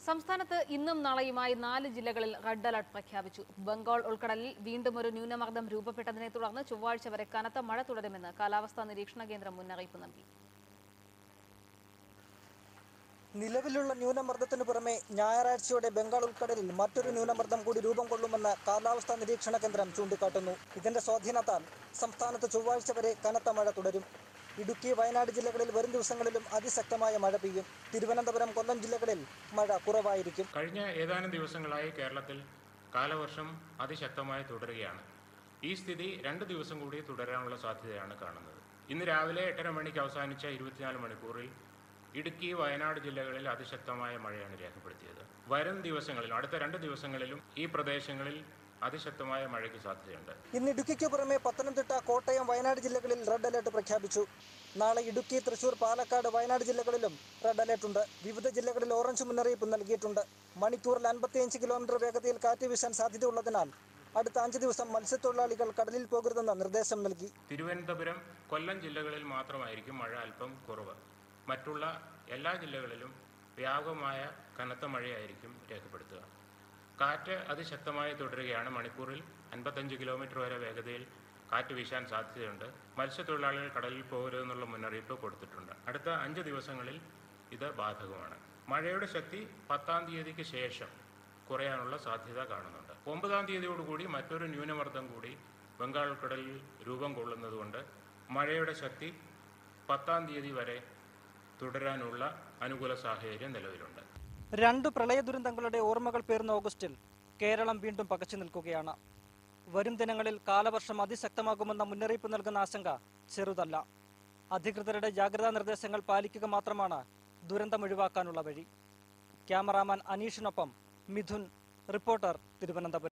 സംസ്ഥാനത്ത് ഇന്നും നാളെയുമായി നാല് ജില്ലകളിൽ റെഡ് അലർട്ട് പ്രഖ്യാപിച്ചു ബംഗാൾ ഉൾക്കടലിൽ വീണ്ടും ഒരു ന്യൂനമർദ്ദം രൂപപ്പെട്ടതിനെ തുടർന്ന് ചൊവ്വാഴ്ച വരെ കനത്ത മഴ തുടരുമെന്ന് കാലാവസ്ഥാ നിരീക്ഷണ കേന്ദ്രം മുന്നറിയിപ്പ് നൽകി നിലവിലുള്ള ന്യൂനമർദ്ദത്തിനു പുറമെ ഞായറാഴ്ചയോടെ ബംഗാൾ ഉൾക്കടലിൽ മറ്റൊരു ന്യൂനമർദ്ദം കൂടി രൂപം കൊള്ളുമെന്ന് കാലാവസ്ഥാ നിരീക്ഷണ കേന്ദ്രം ചൂണ്ടിക്കാട്ടുന്നു ഇതിന്റെ സ്വാധീനത്താൽ സംസ്ഥാനത്ത് ചൊവ്വാഴ്ച വരെ കനത്ത മഴ തുടരും ഇടുക്കി വയനാട് ജില്ലകളിൽ വരും ദിവസങ്ങളിലും അതിശക്തമായ മഴ പെയ്യും തിരുവനന്തപുരം കൊല്ലം ജില്ലകളിൽ മഴ കുറവായിരിക്കും കഴിഞ്ഞ ഏതാനും ദിവസങ്ങളായി കേരളത്തിൽ കാലവർഷം അതിശക്തമായി തുടരുകയാണ് ഈ സ്ഥിതി രണ്ട് ദിവസം കൂടി തുടരാനുള്ള സാധ്യതയാണ് കാണുന്നത് ഇന്ന് രാവിലെ എട്ടര മണിക്ക് അവസാനിച്ച ഇരുപത്തിനാല് മണിക്കൂറിൽ ഇടുക്കി വയനാട് ജില്ലകളിൽ അതിശക്തമായ മഴയാണ് രേഖപ്പെടുത്തിയത് വരും ദിവസങ്ങളിലും അടുത്ത രണ്ട് ദിവസങ്ങളിലും ഈ പ്രദേശങ്ങളിൽ അതിശക്തമായ മഴയ്ക്ക് സാധ്യതയുണ്ട് ഇന്ന് ഇടുക്കിക്ക് പുറമെ പത്തനംതിട്ട കോട്ടയം വയനാട് ജില്ലകളിൽ റെഡ് അലർട്ട് പ്രഖ്യാപിച്ചു നാളെ ഇടുക്കി തൃശൂർ പാലക്കാട് വയനാട് ജില്ലകളിലും റെഡ് അലർട്ട് ഉണ്ട് വിവിധ ജില്ലകളിൽ ഓറഞ്ച് മുന്നറിയിപ്പ് നൽകിയിട്ടുണ്ട് മണിക്കൂറിൽ അൻപത്തിയഞ്ച് കിലോമീറ്റർ വേഗതയിൽ കാറ്റ് വീശാൻ സാധ്യതയുള്ളതിനാൽ അടുത്ത അഞ്ച് ദിവസം മത്സ്യത്തൊഴിലാളികൾ കടലിൽ പോകരുതെന്ന് നിർദ്ദേശം നൽകി തിരുവനന്തപുരം കൊല്ലം ജില്ലകളിൽ മാത്രമായിരിക്കും മഴ അല്പം കുറവ് മറ്റുള്ള എല്ലാ ജില്ലകളിലും വ്യാപകമായ കനത്ത മഴയായിരിക്കും രേഖപ്പെടുത്തുക കാറ്റ് അതിശക്തമായി തുടരുകയാണ് മണിക്കൂറിൽ അൻപത്തഞ്ച് കിലോമീറ്റർ വരെ വേഗതയിൽ കാറ്റ് വീശാൻ സാധ്യതയുണ്ട് മത്സ്യത്തൊഴിലാളികൾ കടലിൽ പോകരുതെന്നുള്ള മുന്നറിയിപ്പ് കൊടുത്തിട്ടുണ്ട് അടുത്ത അഞ്ച് ദിവസങ്ങളിൽ ഇത് ബാധകമാണ് മഴയുടെ ശക്തി പത്താം തീയതിക്ക് ശേഷം കുറയാനുള്ള സാധ്യത കാണുന്നുണ്ട് ഒമ്പതാം തീയതിയോടുകൂടി മറ്റൊരു ന്യൂനമർദ്ദം കൂടി ബംഗാൾ ഉൾക്കടലിൽ രൂപം കൊള്ളുന്നതുകൊണ്ട് മഴയുടെ ശക്തി പത്താം തീയതി വരെ തുടരാനുള്ള അനുകൂല സാഹചര്യം നിലവിലുണ്ട് രണ്ട് പ്രളയ ദുരന്തങ്ങളുടെ ഓർമ്മകൾ പേർന്ന ഓഗസ്റ്റിൽ കേരളം വീണ്ടും പകച്ചു നിൽക്കുകയാണ് വരും ദിനങ്ങളിൽ കാലവർഷം അതിശക്തമാകുമെന്ന മുന്നറിയിപ്പ് നൽകുന്ന ആശങ്ക ചെറുതല്ല അധികൃതരുടെ ജാഗ്രതാ നിർദ്ദേശങ്ങൾ പാലിക്കുക മാത്രമാണ് ദുരന്തം ഒഴിവാക്കാനുള്ള വഴി ക്യാമറാമാൻ അനീഷിനൊപ്പം മിഥുൻ റിപ്പോർട്ടർ തിരുവനന്തപുരം